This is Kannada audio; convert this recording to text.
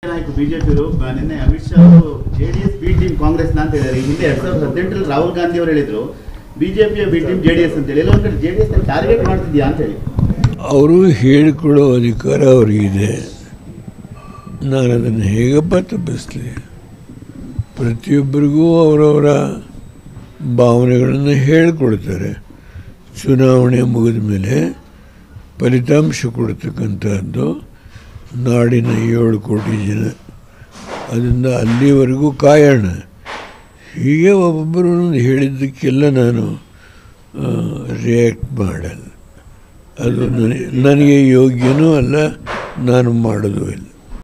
ನಾಯಕ ಬಿಜೆಪಿಯವರು ನಿನ್ನೆ ಅಮಿತ್ ಶಾ ಅವರು ಜೆಡಿಎಸ್ ಬಿ ಟೀಮ್ ಕಾಂಗ್ರೆಸ್ ಅಂತ ಹೇಳಿದ್ದಾರೆ ಈ ಹಿಂದೆ ಎರಡ್ ಸಾವಿರದ ಹದಿನೆಂಟರಲ್ಲಿ ರಾಹುಲ್ ಗಾಂಧಿ ಅವರು ಹೇಳಿದ್ರು ಬಿಜೆಪಿಯ ಬಿ ಟೀಮ್ ಜೆಡಿಎಸ್ ಅಂತ ಹೇಳಿ ಎಲ್ಲೊಂದ್ ಕಡೆ ಜೆಡಿಎಸ್ ಟಾರ್ಗೆಟ್ ಮಾಡ್ತಿದ್ಯಾ ಅಂತ ಹೇಳಿ ಅವರು ಹೇಳಿಕೊಳ್ಳೋ ಅಧಿಕಾರ ಅವರಿಗಿದೆ ನಾನು ಅದನ್ನು ಹೇಗಪ್ಪ ತಪ್ಪಿಸ್ಲಿ ಪ್ರತಿಯೊಬ್ಬರಿಗೂ ಅವರವರ ಭಾವನೆಗಳನ್ನು ಹೇಳಿಕೊಡ್ತಾರೆ ಚುನಾವಣೆ ಮುಗಿದ ಮೇಲೆ ಫಲಿತಾಂಶ ಕೊಡ್ತಕ್ಕಂಥದ್ದು ನಾಡಿನ ಏಳು ಕೋಟಿ ಜನ ಅದರಿಂದ ಅಲ್ಲಿವರೆಗೂ ಕಾಯೋಣ ಹೀಗೆ ಒಬ್ಬೊಬ್ಬರು ಹೇಳಿದ್ದಕ್ಕೆಲ್ಲ ನಾನು ರಿಯಾಕ್ಟ್ ಮಾಡಲ್ಲ ಅದು ನನಗೆ ನನಗೆ ಯೋಗ್ಯನೂ ಅಲ್ಲ ನಾನು ಮಾಡೋದು ಇಲ್ಲ